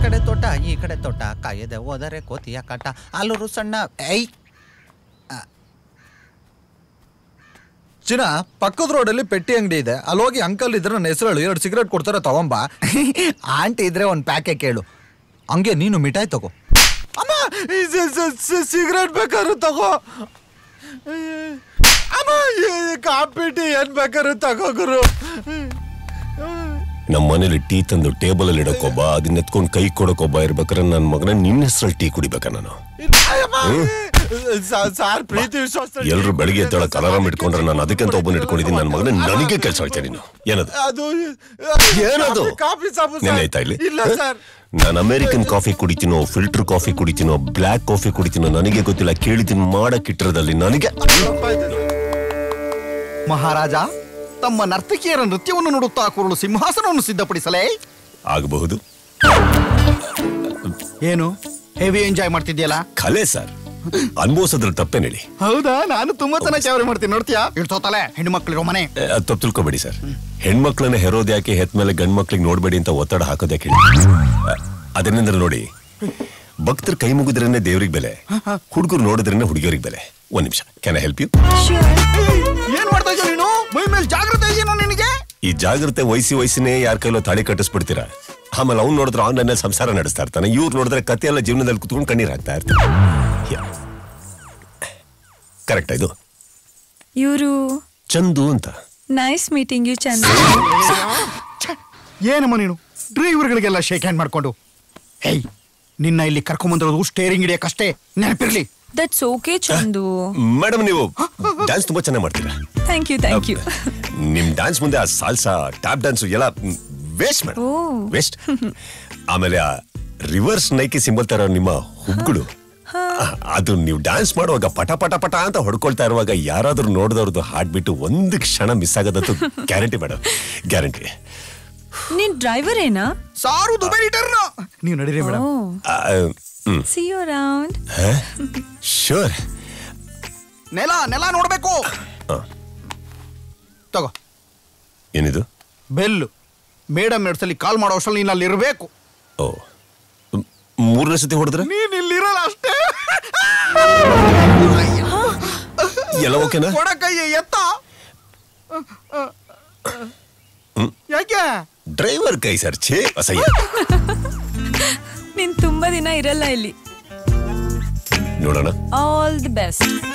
ಕಡೆ ತೋಟ ಈ ಕಡೆ ತೋಟ ಕಾಯದೆ ಹೋದರೆ ಕೋತಿಯ ಕಾಟ ಆಲೂರು ಸಣ್ಣ ಐ ಚಿನ್ನ ಪಕ್ಕದ ರೋಡಲ್ಲಿ ಪೆಟ್ಟಿ ಅಂಗಡಿ ಇದೆ ಅಲ್ಲಿ ಹೋಗಿ ಅಂಕಲ್ ಇದ್ರೆ ನನ್ನ ಹೆಸರು ಹೇಳು ಎರಡು ಸಿಗರೇಟ್ ಕೊಡ್ತಾರೆ ತಗೊಂಬ ಆಂಟಿ ಇದ್ರೆ ಒಂದು ಪ್ಯಾಕೆ ಕೇಳು ಹಂಗೆ ನೀನು ಮಿಠಾಯಿ ತಗೋ ಅಮ್ಮ ಸಿಗರೇಟ್ ಬೇಕಾದ್ರೆ ತಗೋ ಅಮ್ಮ ಕಾಪಿ ಟೀ ಏನ್ ಬೇಕಾದ್ರೆ ತಗೋ ಗುರು ನಮ್ಮ ಮನೇಲಿ ಟೀ ತಂದು ಟೇಬಲ್ ಅಲ್ಲಿ ಇಡಕ್ಕೊಬ್ಬ ಅದನ್ನ ಎತ್ಕೊಂಡು ಕೈ ಕೊಡಕ್ಕೊಬ್ಬ ಇರ್ಬೇಕಾದ್ರೆ ನನ್ನ ಮಗನ ನಿನ್ನ ಹೆಸರಲ್ಲಿ ಟೀ ಕುಡಿಬೇಕಾ ನಾನು ಸಾರ್ ಪ್ರೀತಿ ವಿಶ್ವಾಸ ಎಲ್ರು ಬೆಳಿಗ್ಗೆ ಎದ್ದೇಳಕ್ ಅಲಾರಾಮ್ ಇಟ್ಕೊಂಡ್ರೆ ನಾನು ಅದಕ್ಕೆಂತ ಒಬ್ಬನ ಇಟ್ಕೊಂಡಿದ್ದೀನಿ ನನ್ನ ಮಗನ ನನಗೆ ಕೆಲಸ ಹೇಳ್ತೇನೆ ನೀನು ಏನದು ಅದು ಏನದು ಕಾಫಿ ಸಾಬು ನೆನ್ನೆ ಆಯ್ತಾ ಇಲ್ಲಿ ಇಲ್ಲ ಸರ್ ನಾನು ಅಮೆರಿಕನ್ ಕಾಫಿ ಕುಡಿತೀನೋ ಫಿಲ್ಟರ್ ಕಾಫಿ ಕುಡಿತೀನೋ ಬ್ಲ್ಯಾಕ್ ಕಾಫಿ ಕುಡಿತೀನೋ ನನಗೆ ಗೊತ್ತಿಲ್ಲ ಕೇಳಿದ್ದೀನಿ ಮಾಡಕ್ಕಿಟ್ಟಿರೋದಲ್ಲಿ ನನಗೆ ಮಹಾರಾಜ ತಮ್ಮ ನರ್ತಕಿಯರ ನೃತ್ಯವನ್ನು ನೋಡುತ್ತಾ ಕುರುಳು ಸಿಂಹಾಸನವನ್ನು ಸಿದ್ಧಪಡಿಸಲೇ ಆಗಬಹುದು ಏನು ಹೆವಿ ಎಂಜಾಯ್ ಮಾಡ್ತಿದ್ಯಲ್ಲ ಕಲೆ ಸರ್ ಅನ್ಭವಿಸೋದ್ರ ತಪ್ಪೇನೇಳಿ ಹೌದಾ ನಾನು ತುಂಬಾ ಚೆನ್ನಾಗಿ ಚಾವರಿ ಮಾಡ್ತೀನಿ ನೋಡ್ತೀಯಾ ಇಡ್ತೋತಲೆ ಹೆಣ್ಣು ಮಕ್ಕಳಿರೋ ಮನೆ ಅದು ತಪ್ಪು ತಿಳ್ಕೊಬೇಡಿ ಸರ್ ಹೆಣ್ಮಕ್ಳನ್ನ ಹೆರೋದ್ ಯಾಕೆ ಹೆತ್ ಮೇಲೆ ಗಂಡ್ ಮಕ್ಳಿಗೆ ನೋಡ್ಬೇಡಿ ಅಂತ ಒತ್ತಡ ಹಾಕೋದ್ ಯಾಕೆ ಹೇಳಿ ಅದನ್ನೆಂದ್ರೆ ನೋಡಿ ಭಕ್ತರು ಕೈ ಮುಗಿದ್ರೇನೆ ದೇವ್ರಿಗೆ ಬೆಲೆ ಹುಡುಗರು ನೋಡಿದ್ರೇನೆ ಹುಡುಗಿಯರಿಗೆ ಬೆಲೆ ಒಂದ್ ನಿಮಿಷ ಕ್ಯಾನ್ ಐ ಹೆಲ್ಪ್ ಯು ಏನ್ ಮಾಡ್ತಾ ಇದ್ಯಾ ನೀನು ಮೈ ಮೇಲೆ ಜಾಗ್ರತೆ ಇದೆಯೇನೋ ನಿನಗೆ ಈ ಜಾಗ್ರತೆ ವಯಸ್ಸಿ ವಯಸ್ಸಿನೇ ಯಾರ ಕೈಲೋ ತಾಳಿ ಕಟ್ಟಿಸ್ಬಿಡ್ತೀರಾ ಆಮೇಲೆ ಅವ್ನು ನೋಡಿದ್ರೆ ಆನ್ಲೈನ್ ಸಂಸಾರ ನಡೆಸ್ತಾ ಇರ್ತಾನೆ ಇವ್ರು ನೋಡಿದ್ರೆ ಕತೆ ಎಲ್ಲ ಜೀವನದಲ್ಲಿ ಕುತ್ಕೊಂಡು ಕಣ್ಣೀರ್ ಹಾಕ್ತಾ ಇರ್ತಾರೆ ಕರೆಕ್ಟ್ ಇದು ಇವರು ಚಂದು ಅಂತ ನೈಸ್ ಮೀಟಿಂಗ್ ಯು ಚಂದ ಏನಮ್ಮ ನೀನು ಡ್ರೈವರ್ಗಳಿಗೆಲ್ಲ ಶೇಕ್ ಹ್ಯಾಂಡ್ ಮಾಡ್ಕೊಂಡು ಹೇಯ್ ನಿನ್ನ ಇಲ್ಲಿ ಕರ್ಕೊಂಬಂದಿರೋದು ಸ್ಟೇರಿಂಗ್ ಹಿಡಿಯಕ್ಕಷ್ಟೇ ನೆನಪಿರ್ಲಿ ದಟ್ಸ್ ಓಕೆ ಚಂದು ಮೇಡಮ್ ನೀವು ಡ್ಯಾನ್ಸ್ ತುಂಬಾ ಚೆನ್ನಾಗಿ ಮಾಡ್ತೀರಾ ಥ್ಯಾಂಕ್ ಯು ಥ್ಯಾಂಕ್ ಯು ನಿಮ್ ಡ್ಯಾನ್ಸ್ ಮುಂದೆ ಆ ಸಾಲ್ಸಾ ಟ್ಯಾಪ್ ಡ್ಯಾನ್ಸ್ ಎಲ್ಲ ವೇಸ್ಟ್ ಮೇಡಮ್ ಓ. ವೇಸ್ಟ್ ಆಮೇಲೆ ಆ ರಿವರ್ಸ್ ನೈಕಿ ಸಿಂಬಲ್ ತರ ನಿಮ್ಮ ಹುಬ್ಗಳು ಅದು ನೀವು ಡ್ಯಾನ್ಸ್ ಮಾಡುವಾಗ ಪಟ ಪಟ ಪಟ ಅಂತ ಹೊಡ್ಕೊಳ್ತಾ ಇರುವಾಗ ಯಾರಾದ್ರೂ ನೋಡಿದವ್ರದ್ದು ಹಾಡ್ಬಿಟ್ಟು ಒಂದು ಕ್ಷಣ ಮಿಸ್ ಆಗೋದಂತೂ ಗ್ಯಾರಂಟಿ ಮೇಡಮ್ ಗ್ಯಾರಂಟಿ ನೀನ್ ಡ್ರೈವರ್ ಏನಾ ಸಾರು ದುಬೈ ಟರ್ನ ನೀವು ನಡೀರಿ madam hmm see you around shore ನೆಲ ನೆಲ ನೋಡ್ಬೇಕು ತಗೋ ಏನಿದು ಬೆಲ್ಲು ಮೇಡಮ್ ಎರಡು ಸಲ ಕಾಲ್ ಮಾಡೋ ಅಷ್ಟರಲ್ಲಿ ನೀನು ಅಲ್ಲಿ ಇರಬೇಕು ಓ ಮ್- ಮೂರನೇ ಸತಿ ಹೊಡೆದ್ರೆ ನೀನ್ ಇಲ್ಲಿರಲ್ಲ ಅಷ್ಟೇ ಎಲ್ಲ ಓಕೆನಾ ಕೊಡಕಯ್ಯ ಎತ್ತ ಯಾಕೆ ಡ್ರೈವರ್ ಕೈ ಸರ್ ಛೇ ಅಸಹ್ಯ ನೀನ್ ತುಂಬಾ ದಿನ ಇರಲ್ಲ ಇಲ್ಲಿ ನೋಡೋಣ ಆಲ್ ದಿ ಬೆಸ್ಟ್